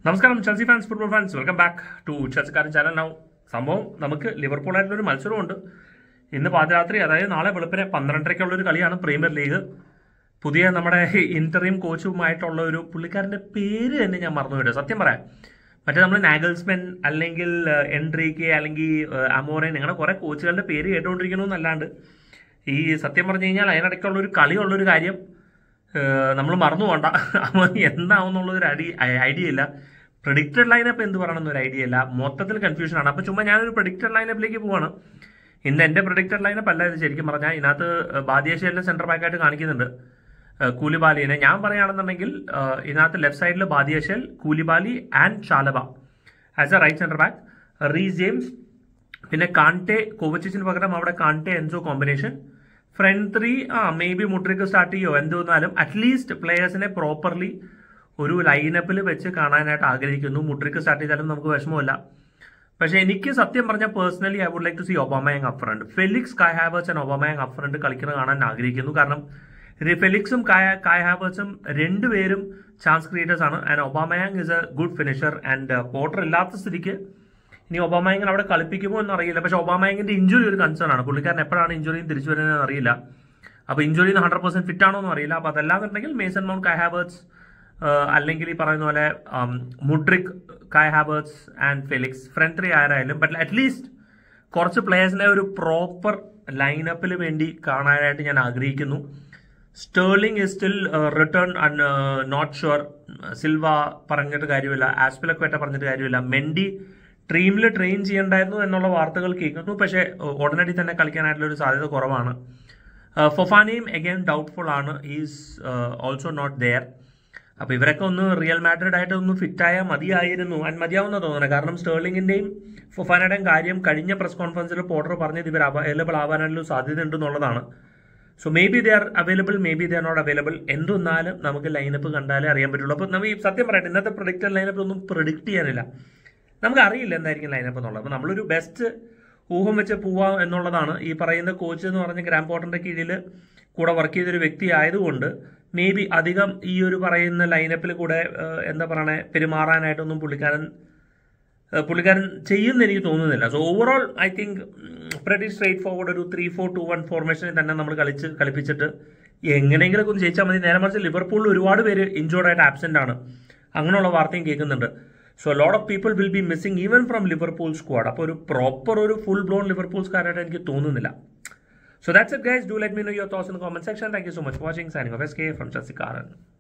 നമസ്കാരം Chelsea fans football fans welcome back to ചെൽസിക്കാരൻ channel now സംഭവം നമുക്ക് ലിവർപൂളായിട്ടുള്ള ഒരു മത്സരമുണ്ട് ഇന്ന് പാതിരാത്രി അതായത് നാളെ വെളുപ്പിനെ പന്ത്രണ്ടരയ്ക്കുള്ള ഒരു കളിയാണ് പ്രീമിയർ ലീഗ് പുതിയ നമ്മുടെ ഇന്റർവ്യൂം കോച്ചുമായിട്ടുള്ള ഒരു പുള്ളിക്കാരന്റെ പേര് തന്നെ ഞാൻ മറന്നുപോയിട്ട് സത്യം പറയാം മറ്റേ നമ്മൾ നാഗൽസ്മെൻ അല്ലെങ്കിൽ എൻട്രിക്കെ അല്ലെങ്കിൽ അമോറൻ അങ്ങനെ കുറെ കോച്ചുകളുടെ പേര് കേട്ടുകൊണ്ടിരിക്കണമെന്നല്ലാണ്ട് ഈ സത്യം പറഞ്ഞു കഴിഞ്ഞാൽ അതിനിടയ്ക്കുള്ള ഒരു കളിയുള്ളൊരു കാര്യം നമ്മൾ മറന്നു പോണ്ട അവൻ എന്താവുന്നുള്ളൊരു ഐഡിയ ഐഡിയ ഇല്ല പ്രഡിക്റ്റഡ് ലൈനപ്പ് എന്ത് പറയണമെന്ന് ഒരു ഐഡിയ ഇല്ല മൊത്തത്തിൽ കൺഫ്യൂഷൻ ആണ് അപ്പോൾ ചുമ്മാ ഞാനൊരു പ്രഡിക്റ്റഡ് ലൈനപ്പിലേക്ക് പോവാണ് ഇന്ന് എൻ്റെ പ്രഡിക്റ്റഡ് ലൈനപ്പ് അല്ല ഇത് ശരിക്കും പറഞ്ഞാൽ ഇതിനകത്ത് ബാദിയേഷ്യയിലെ സെൻറ്റർ ബാക്കായിട്ട് കാണിക്കുന്നുണ്ട് ഏഹ് കൂലിബാലിനെ ഞാൻ പറയുകയാണെന്നുണ്ടെങ്കിൽ ഏഹ് ഇതിനകത്ത് ലെഫ്റ്റ് സൈഡിൽ Badiashile Koulibaly and Chalobah as a right centre back Reece James പിന്നെ കാണ്ടെ കോവച്ചിന് പകരം അവിടെ Kante Enzo combination front three ആ മേ ബി മുട്രിക്ക് സ്റ്റാർട്ട് ചെയ്യോ എന്തുവന്നാലും അറ്റ്ലീസ്റ്റ് പ്ലേയേഴ്സിനെ പ്രോപ്പർലി ഒരു ലൈനപ്പിൽ വെച്ച് കാണാനായിട്ട് ആഗ്രഹിക്കുന്നു മുട്രിക്ക് സ്റ്റാർട്ട് ചെയ്താലും നമുക്ക് വിഷമമില്ല പക്ഷെ എനിക്ക് സത്യം പറഞ്ഞാൽ personally I would like to see Aubameyang up front Felix Kai Havertz and Aubameyang up front കളിക്കുന്നത് കാണാൻ ആഗ്രഹിക്കുന്നു കാരണം രി- ഫെലിക്സും കായ കായ് ഹാവേഴ്സും രണ്ടുപേരും ചാൻസ് ക്രിയേറ്റേഴ്സ് ആണ് and Aubameyang is a good finisher and Potter ഇല്ലാത്ത സ്ഥിതിക്ക് ഇനി ഒബാമയങ്ങിനെ അവിടെ കളിപ്പിക്കുമോ എന്ന് അറിയില്ല പക്ഷെ ഒബാമയങ്ങിന്റെ ഇഞ്ചുറി ഒരു കൺസേൺ ആണ് പുള്ളിക്കാരൻ എപ്പോഴാണ് ഇഞ്ചുറിയും തിരിച്ചു വരുന്നത് അറിയില്ല അപ്പൊ ഇഞ്ചുറി ഹൺഡ്രഡ് പെർസെന്റ് ഫിറ്റ് ആണോ എന്ന് അറിയില്ല അപ്പൊ അതല്ലാന്നുണ്ടെങ്കിൽ മേസൺ മൗണ്ട് കായ് ഹാവേർട്സ് അല്ലെങ്കിൽ ഈ പറയുന്ന പോലെ Mudryk Kai Havertz and Felix front three ആരായാലും ബട്ട് അറ്റ്ലീസ്റ്റ് കുറച്ച് പ്ലേയേഴ്സിനെ ഒരു പ്രോപ്പർ ലൈനപ്പിൽ വേണ്ടി കാണാനായിട്ട് ഞാൻ ആഗ്രഹിക്കുന്നു Sterling is still return not sure Silva പറഞ്ഞിട്ട് കാര്യമില്ല ആസ്പിലക്വേറ്റ പറഞ്ഞിട്ട് കാര്യമില്ല മെൻഡി ടീമിൽ ട്രെയിൻ ചെയ്യണ്ടായിരുന്നു എന്നുള്ള വാർത്തകൾ കേൾക്കുന്നു പക്ഷേ uh, ഉടനടി തന്നെ കളിക്കാനായിട്ടുള്ള ഒരു സാധ്യത കുറവാണ് ഫൊഫാനയും അഗൈൻ ഡൗട്ട്ഫുൾ ആണ് ഈസ് ഓൾസോ നോട്ട് ദെയർ അപ്പൊ ഇവരൊക്കെ ഒന്ന് റിയൽ മാഡ്രിഡ് ആയിട്ട് ഒന്ന് ഫിറ്റ് ആയാൽ മതിയായിരുന്നു ആൻഡ് മതിയാവുന്ന തോന്നുന്നത് കാരണം സ്റ്റേർലിംഗിന്റെയും ഫൊഫാനയുടെയും കാര്യം കഴിഞ്ഞ പ്രസ് കോൺഫറൻസിൽ പോർട്ടർ പറഞ്ഞത് ഇവർ അവൈലബിൾ ആവാനുള്ള സാധ്യത ഉണ്ടെന്നുള്ളതാണ് so maybe they are available maybe they are not available എന്തൊന്നാലും നമുക്ക് ലൈനപ്പ് കണ്ടാലേ അറിയാൻ പറ്റുള്ളൂ അപ്പോൾ നമ്മൾ ഈ സത്യം പറയട്ടെ ഇന്നത്തെ പ്രൊഡിക്റ്റഡ് ലൈനപ്പ് ഒന്നും പ്രൊഡിക്റ്റ് ചെയ്യാനില്ല നമുക്ക് അറിയില്ല എന്തായിരിക്കും ലൈനപ്പ് എന്നുള്ളത് അപ്പോൾ നമ്മളൊരു ബെസ്റ്റ് ഊഹം വെച്ച് പോവാം എന്നുള്ളതാണ് ഈ പറയുന്ന കോച്ച് എന്ന് പറഞ്ഞ ഗ്രാൻഡ് പോർട്ടറിന്റെ കീഴിൽ കൂടെ വർക്ക് ചെയ്തൊരു വ്യക്തി ആയതുകൊണ്ട് മേ ബി അധികം ഈ ഒരു പറയുന്ന ലൈനപ്പിൽ കൂടെ ഏഹ്, എന്താ പറയണേ പെരുമാറാനായിട്ടൊന്നും പുള്ളിക്കാരൻ ഏഹ്, പുള്ളിക്കാരൻ ചെയ്യുന്ന എനിക്ക് തോന്നുന്നില്ല so overall I think pretty straightforward ഒരു ത്രീ ഫോർ ടു വൺ ഫോർമേഷനിൽ തന്നെ നമ്മൾ കളിച്ച് കളിപ്പിച്ചിട്ട് എങ്ങനെയെങ്കിലും ഒന്ന് ജയിച്ചാൽ മതി നേരെ മറിച്ച് ലിവർപൂളിൽ ഒരുപാട് പേര് ഇഞ്ചോർഡ് ആയിട്ട് ആബ്സെന്റ് ആണ് അങ്ങനെയുള്ള വാർത്തയും കേൾക്കുന്നുണ്ട് so lot of people will be missing even from Liverpool squad അപ്പോൾ ഒരു പ്രോപ്പർ ഒരു ഫുൾ ബ്ലോൺ ലിവർപൂൾസ്കാരായിട്ട് എനിക്ക് തോന്നുന്നില്ല So that's it, guys. Do let me know your thoughts in the comment section. Thank you so much for watching. Signing off, SK from Chelsea Karan.